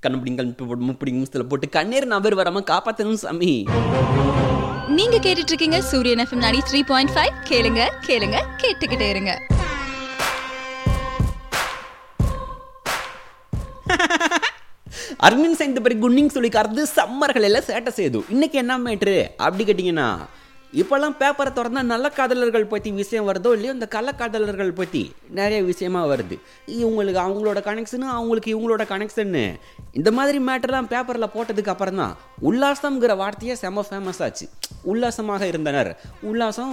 கண்டுபிடிங்கள் முப்படி நிமிஷத்தில் போட்டு கண்ணீர் நபர் வராம காப்பாத்தணும் சாமி நீங்க கேட்டுட்டு இருக்கீங்க சூரியன் எஃப்எம் 93.5 த்ரீ பாயிண்ட் ஃபைவ் கேளுங்க கேளுங்க கேட்டுக்கிட்டே இருங்க அர்மின் சைந்த பிறகு குன்னிங் சொல்லி கறந்து சம்மர்கள் எல்லாம் சேட்டை செய்யுது இன்னைக்கு என்ன மேட்ரு அப்படி கேட்டிங்கன்னா இப்போல்லாம் பேப்பரை திறந்தா நல்ல காதலர்கள் பற்றி விஷயம் வருதோ இல்லையோ இந்த கள்ளக்காதலர்கள் பற்றி நிறைய விஷயமா வருது இவங்களுக்கு அவங்களோட கனெக்ஷனு அவங்களுக்கு இவங்களோட கனெக்ஷன்னு இந்த மாதிரி மேட்டர்லாம் பேப்பரில் போட்டதுக்கு அப்புறம் தான் உல்லாசம்ங்கிற வார்த்தையே செம ஃபேமஸ் ஆச்சு உல்லாசமாக இருந்தனர் உல்லாசம்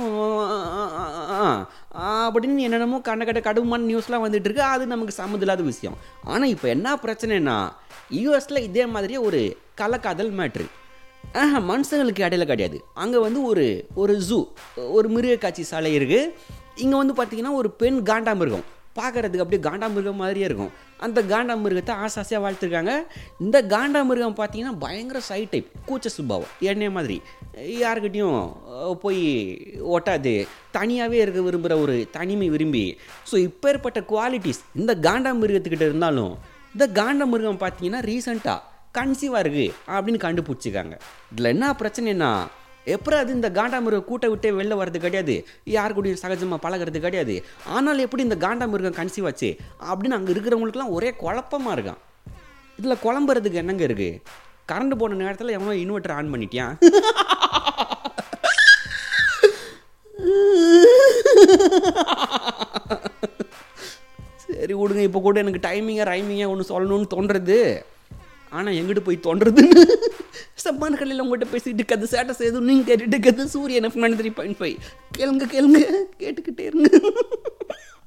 அப்படின்னு என்னென்னமோ கண்ட கட்ட கடுமான நியூஸ்லாம் வந்துட்டு இருக்கு அது நமக்கு சம்மதில்லாத விஷயம் ஆனால் இப்போ என்ன பிரச்சனைனா யூஎஸில் இதே மாதிரியே ஒரு கள்ளக்காதல் மேட்ரு ஆஹா மனுஷங்களுக்கு இடையில கிடையாது அங்கே வந்து ஒரு ஒரு ஜூ ஒரு மிருக காட்சி சாலை இருக்குது இங்கே வந்து பார்த்தீங்கன்னா ஒரு பெண் காண்டாமிருகம் பார்க்கறதுக்கு அப்படியே காண்டாமிருகம் மாதிரியே இருக்கும் அந்த காண்டாமிருகத்தை ஆசாசியாக வாழ்த்துருக்காங்க இந்த காண்டாமிருகம் பார்த்தீங்கன்னா பயங்கர சை டைப் கூச்ச சுபாவம் என்னைய மாதிரி யாருக்கிட்டையும் அஹ், போய் ஒட்டாது தனியாகவே இருக்க விரும்புகிற ஒரு தனிமை விரும்பி ஸோ இப்பேற்பட்ட குவாலிட்டிஸ் இந்த காண்டாமிருகத்துக்கிட்ட இருந்தாலும் இந்த காண்டாமிருகம் பார்த்தீங்கன்னா ரீசெண்டாக கன்சீவாக இருக்குது அப்படின்னு கண்டுபிடிச்சிக்காங்க இதில் என்ன பிரச்சனைனா எப்பறம் அது இந்த காண்டாமிருகம் கூட்டை விட்டே வெளில வர்றது கிடையாது யார் கூடயும் சகஜமாக பழகிறது கிடையாது ஆனால் எப்படி இந்த காண்டாமிருகம் கன்சீவ் ஆச்சு அப்படின்னு அங்கே இருக்கிறவங்களுக்குலாம் ஒரே குழப்பமாக இருக்கான் இதில் குழம்புறதுக்கு என்னங்க இருக்குது கரண்ட் போன நேரத்தில் எவனோ இன்வெர்டர் ஆன் பண்ணிட்டியான் சரி விடுங்க இப்போ கூட எனக்கு டைமிங்காக ரைமிங்காக ஒன்று சொல்லணும்னு தோன்றது ஆனால் எங்கிட்டு போய் தோன்றதுன்னு சப்பான கல்லையில் உங்கள்கிட்ட பேசிட்டு கதை சேட்டை செய்யுது நீங்கள் கேட்டுட்டு கதை சூரியன் எஃப் த்ரீ பாயிண்ட் ஃபைவ் கேளுங்க கேளுங்க கேட்டுக்கிட்டே இருங்க